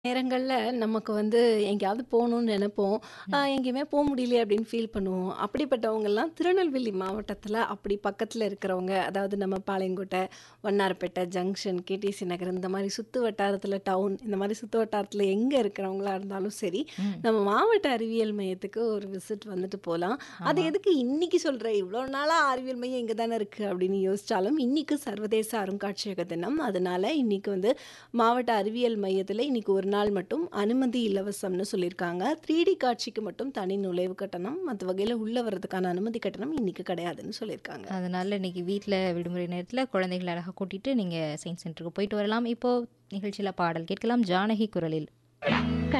நேரங்கள்ல நமக்கு வந்து எங்கேயாவது போகணும்னு நெனைப்போம். அ ம். எங்கேயுமே போ முடியலையே அப்படின்னு ஃபீல் பண்ணுவோம். அப்படிப்பட்டவங்கலாம் திருநெல்வேலி மாவட்டத்தில அப்படி பக்கத்தில இருக்கிறவங்க, அதாவது நம்ம பாளையங்கோட்டை, வண்ணாரப்பேட்டை ஜங்ஷன், கேடிசி நகர் இந்த மாரி சுத்து வட்டாரத்தில டவுன் இந்த மாரி சுத்து வட்டாரத்தில எங்க இருக்கிறவங்களா இருந்தாலும் சரி, ம். நம்ம மாவட்ட அறிவியல் மையத்துக்கு ஒரு விசிட் வந்துட்டு போலாம். அது ஆமா. எதுக்கு இன்னைக்கு சொல்ற? இவ்வளோ நாளா அறிவியல் மையம் இங்க தானே இருக்கு அப்படின்னு யோசிச்சாலும், இன்னைக்கு சர்வதேச அருங்காட்சியக தினம். அதனால இன்னைக்கு வந்து மாவட்ட அறிவியல் மையத்தில இன்னைக்கு ஒரு நாள் மட்டும் அனுமதி இலவசம்னு சொல்லியிருக்காங்க. 3டி காட்சிக்கு மட்டும் தனி நுழைவு கட்டணம், மத்த வகையில உள்ள வர்றதுக்கான அனுமதி கட்டணம் இன்னைக்கு கிடையாதுன்னு சொல்லியிருக்காங்க. அதனால இன்னைக்கு வீட்ல விடுமுறை நேரத்தில குழந்தைகள அழகா கூட்டிட்டு நீங்க சயின்ஸ் சென்டருக்கு போயிட்டு வரலாம். இப்போ நிகழ்ச்சியில பாடல் கேட்கலாம் ஜானகி குரலில்.